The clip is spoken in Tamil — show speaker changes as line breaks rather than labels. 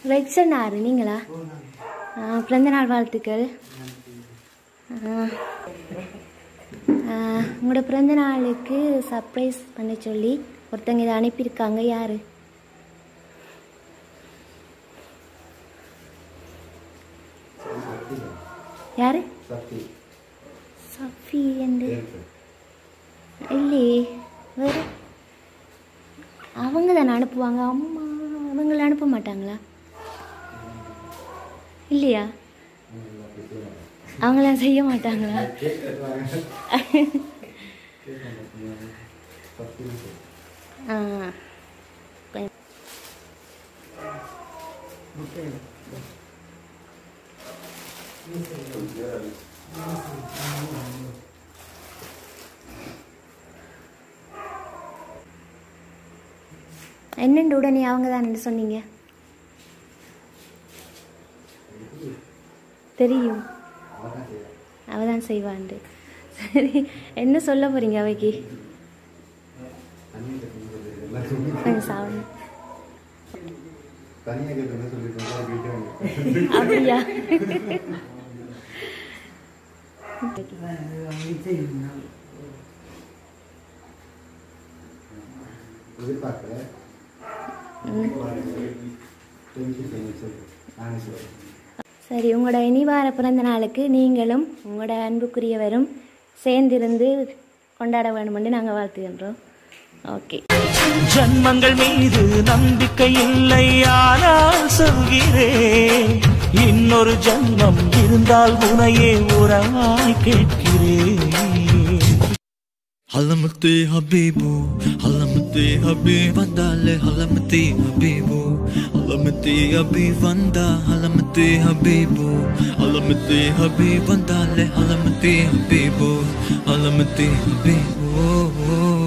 வெக்சன் ஆறு நீங்களா ஆ, பிறந்த நாள் வாழ்த்துக்கள் ஆ. ஆ, உங்களோட பிறந்த நாளுக்கு சர்ப்ரைஸ் பண்ண சொல்லி ஒருத்தங்க இதை அனுப்பியிருக்காங்க யாரு யாரு
சக்தி
சஃபி என்று இல்லையே வேற அவங்க தானே அனுப்புவாங்க அம்மா அவங்கள அனுப்ப மாட்டாங்களா இல்லையா அவங்களாம் செய்ய மாட்டாங்களா ஆ கொஞ்சம் என்னண்டு உடனே அவங்க தான் சொன்னீங்க தெரியும் அவ தான் செய்வான்ட்டு சரி என்ன சொல்ல போறீங்க அவைக்கு கொஞ்சம் சாப்பிடுங்க
தனியாக கேட்டு சொல்லிட்டு வீட்டு
அப்படியா
எதிர்பார்க்கல
ம்.
தேங்க்யூ தேங்க்யூ நானே சொல்கிறேன்
சரி உங்களோட இனி வார பிறந்த நாளுக்கு நீங்களும் உங்களோட அன்புக்குரியவரும் சேர்ந்திருந்து கொண்டாட வேணுமென்று நாங்கள் வாழ்த்துகின்றோம் ஓகே
ஜன்மங்கள் மீது நம்பிக்கை இல்லை ஆனால் சொல்கிறேன் இன்னொரு ஜன்மம் இருந்தால் உனையே உறவாய் கேட்கிறேன்
حلمتي حبيبو حلمتي حبيب فندالي حلمتي حبيبو حلمتي حبيب فندا حلمتي حبيبو حلمتي حبيب فندالي حلمتي حبيبو حلمتي حبيبو